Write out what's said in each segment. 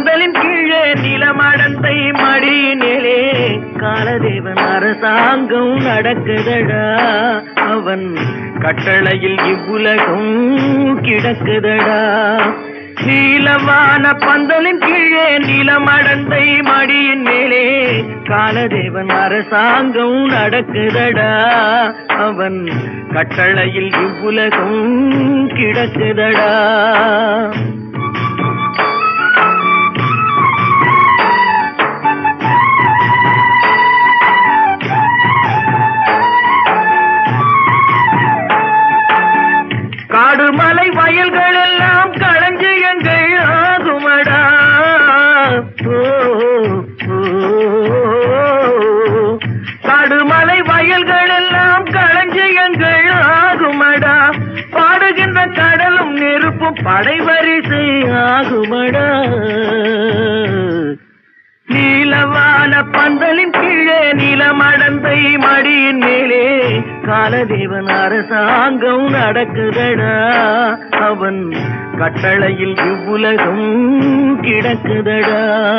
பந்தலின் கீழே நிலமடந்தை மடியினிலே காலதேவன் அரசாங்கம் நடக்குதடா அவன் கட்டளையில் இவ்வுலகம் கிடக்குதடா நீலவான பந்தலின் கீழே நிலமடந்தை மடியின் மேலே காலதேவன் அரசாங்கம் நடக்குதடா அவன் கட்டளையில் இவ்வுலகம் கிடக்குதடா காடுமலை வயல்கள் எல்லாம் களஞ்சியங்கள் ஆகுமடா ஓ, ஓ, காடுமலை வயல்கள் எல்லாம் களஞ்சியங்கள் ஆகுமடா பாடுகின்ற கடலும் நெருப்பும் படைவரிசை ஆகுமடா நீலவான பந்தலின் கீழே நிலமடந்தை மடியின் மேலே காலதேவன் அரசாங்கம் நடக்குதடா அவன் கட்டளையில் இவ்வுலகம் கிடக்குதடா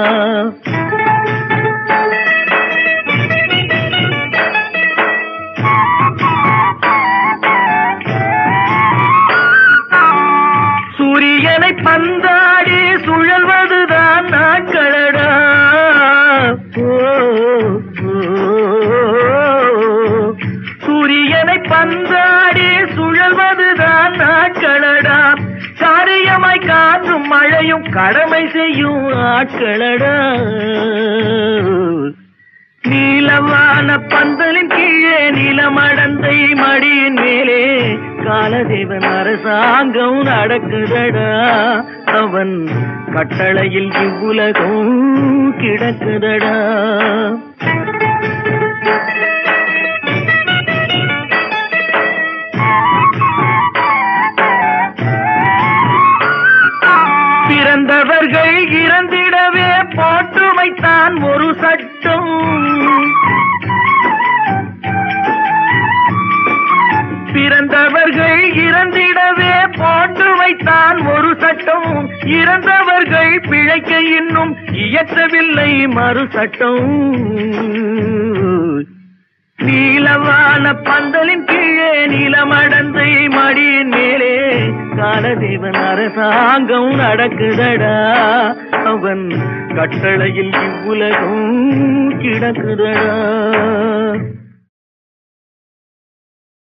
சூரியனை பந்தாடி சுழல்வதுதான் நாட்களடா ஓ, ஓ, சூரியனை பந்தாடி சுழல்வதுதான் நாட்களடா காரியமாய் காற்றும் மழையும் கடமை செய்யும் ஆட்களடா நீலவான பந்தலின் கீழே நிலமடந்தை மடியின் மேலே காலதேவன் அரசாங்கம் நடக்குதடா அவன் கட்டளையில் இவ்வுலகம் கிடக்குதடா பிறந்தவர்கள் இறந்திடவே போட்டு வைத்தான் ஒரு சட்டம் பிறந்தவர்கள் இறந்திடவே போட்டு வைத்தான் ஒரு சட்டம் இறந்தவர்கள் பிழைக்க இன்னும் இயற்றவில்லை மறு சட்டம் நீலவான பந்தலின் கீழே நிலமடந்தை மடியின் மேலே காலதேவன் அரசாங்கம் நடக்குதடா அவன் கட்டளையில் இவ்வுலகம் கிடக்குதடா